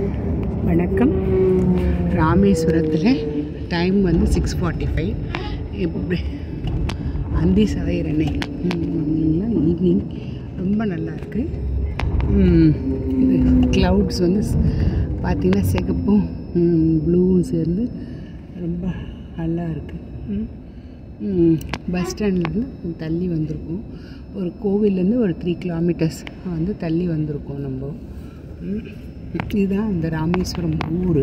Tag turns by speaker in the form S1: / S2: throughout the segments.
S1: வணக்கம் ராமேஸ்வரத்தில் டைம் வந்து சிக்ஸ் ஃபார்ட்டி ஃபைவ் எப்படி அந்தி சதையிறனே ஈவினிங் ரொம்ப நல்லா இருக்கு ம், இது க்ளவுட்ஸ் வந்து ஸ்- பார்த்தீங்கன்னா சிகப்பும் ப்ளூவும் சேர்ந்து ரொம்ப நல்லா இருக்குது பஸ் ஸ்டாண்ட்லேருந்து தள்ளி வந்திருக்கோம் ஒரு கோவில்லேருந்து ஒரு த்ரீ கிலோமீட்டர்ஸ் வந்து தள்ளி வந்திருக்கோம் நம்ம ம், இதுதான் இந்த ராமேஸ்வரம் ஊர்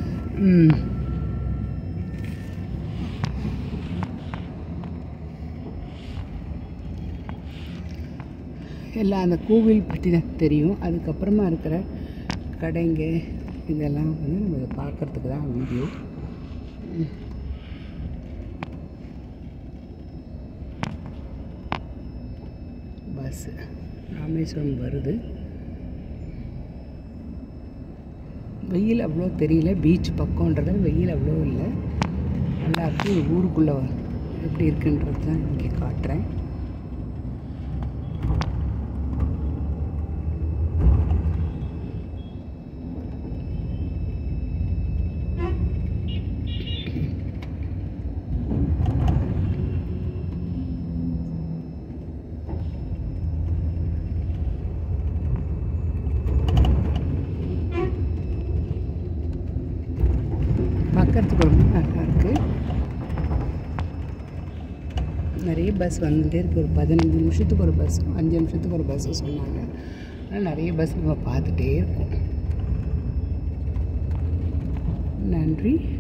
S1: எல்லாம் அந்த கோவில் பற்றி தான் தெரியும் அதுக்கப்புறமா இருக்கிற கடைங்க இதெல்லாம் வந்து நம்ம இதை பார்க்கறதுக்கு தான் வீடியோ பஸ்ஸு ராமேஸ்வரம் வருது வெயில் அவ்வளோ தெரியல பீச் பக்கம்ன்றது வெயில் அவ்வளோ இல்லை நல்லா இருக்கு ஊருக்குள்ளே எப்படி இருக்குன்றது தான் இங்கே காட்டுறேன் பார்க்கறதுக்கு ரொம்ப நல்லா இருக்கு நிறைய பஸ் வந்துகிட்டே இருக்கு ஒரு பதினஞ்சு நிமிஷத்துக்கு ஒரு பஸ் அஞ்சு நிமிஷத்துக்கு ஒரு பஸ் சொன்னாங்க ஆனால் நிறைய பஸ் நம்ம பார்த்துட்டே இருக்கோம் நன்றி